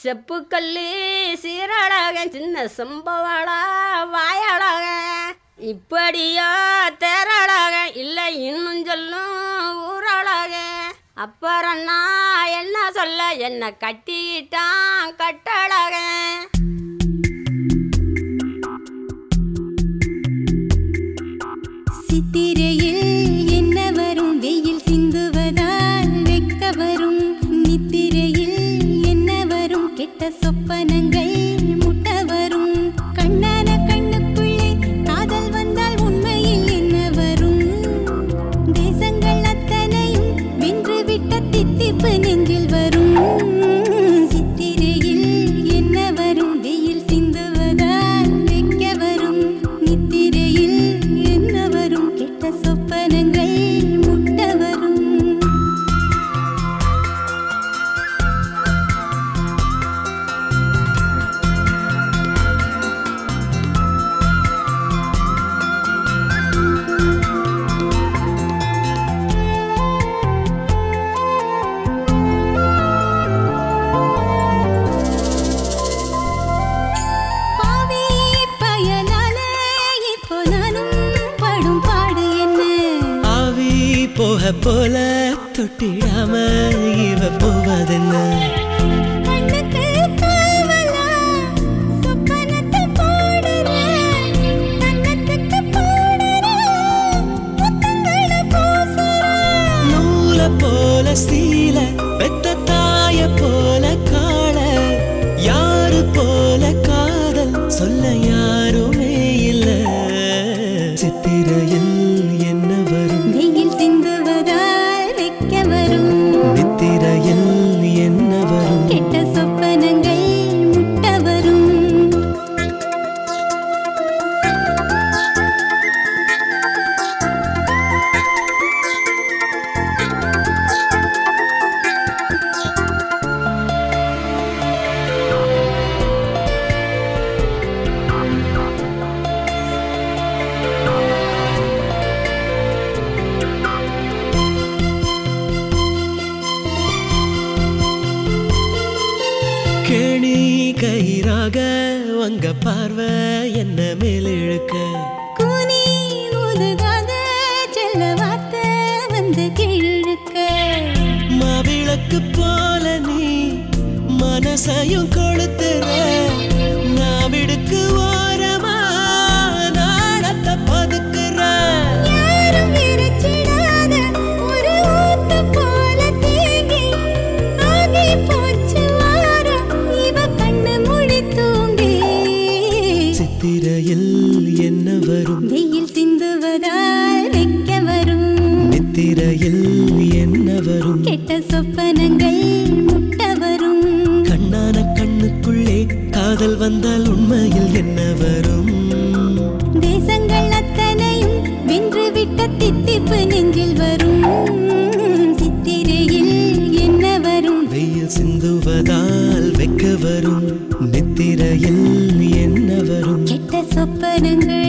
செப்புக்கல்லி சீரழகன் சின்ன சம்பவளா வாயழகன் இப்படியோ தேரழகன் இல்லை இன்னும் சொல்லும் ஊரழகன் அப்புறம் நான் என்ன சொல்ல என்ன கட்டிக்கிட்டான் கட்டழகன் சித்திரையில் என்ன வரும் வெயில் சிந்துவதால் வெக்க வரும் நித்திரையில் என்ன வரும் கெட்ட சொப்பனங்கள் முட்ட வரும் கண்ணான கண்ணுக்குள்ளே காதல் வந்தால் உண்மையில் என்ன வரும் தேசங்கள் அத்தனையும் வென்றுவிட்ட தித்திப்பு நெஞ்சில் வரும் சித்திரையில் என்ன வரும் வெயில் சிந்துவதால் வெக்க வரும் நித்திரையில் என்ன வரும் கெட்ட சொப்பனங்கள் முட்ட வரும் பாவி பயனால இப்போ நானும் படும் பாடு என்ன ஆவி போக போல தொட்டிடாம இவ போவதென்ன கண்ணுக்கு காவலா சொப்பனத்தை போடுறேன் கண்ணத்துக்கு போடுறேன் முத்தங்களை பூசுறேன் நூல போல சீல பெத்த தாய போல காண யாரு போல காதல் சொல்ல யாருமே இல்ல சித்திரையில் என்ன வரும் வெயில் சிந்துவதால் வெக்க வரும் நித்திரையில் என்ன வரும் கெட்ட சொப்பனங்கள் முட்ட வரும் கேணி கயிறாக உங்க பார்வை என்ன மேலிழுக்க கூனி முதுகாத செல்ல வார்த்தை வந்து கீழிழுக்க மாவிளக்கு போல நீ மனசையும் கொளுத்துற நாவிடுக்கு ஓரமா நாடத்தை பதுக்குற யாரும் விரச்சிடாத ஒரு ஊத்து போல தேங்கி ஆகி போச்சு வாரம் இவ கண்ணு முழி தூங்கி சித்திரையில் என்ன வரும் வெயில் சிந்துவதால் வெக்க வரும் நித்திரையில் என்ன வரும் கெட்ட சொப்பனங்கள் முட்ட வரும் கண்ணான கண்ணுக்குள்ளே காதல் வந்தால் உண்மையில் என்ன வரும் தேசங்கள் அத்தனையும் வென்றுவிட்ட தித்திப்பு நெஞ்சில் வரும் சித்திரையில் என்ன வரும் வெயில் சிந்துவதால் வெக்க வரும் நித்திரையில் என்ன வரும் கெட்ட சொப்பனங்கள்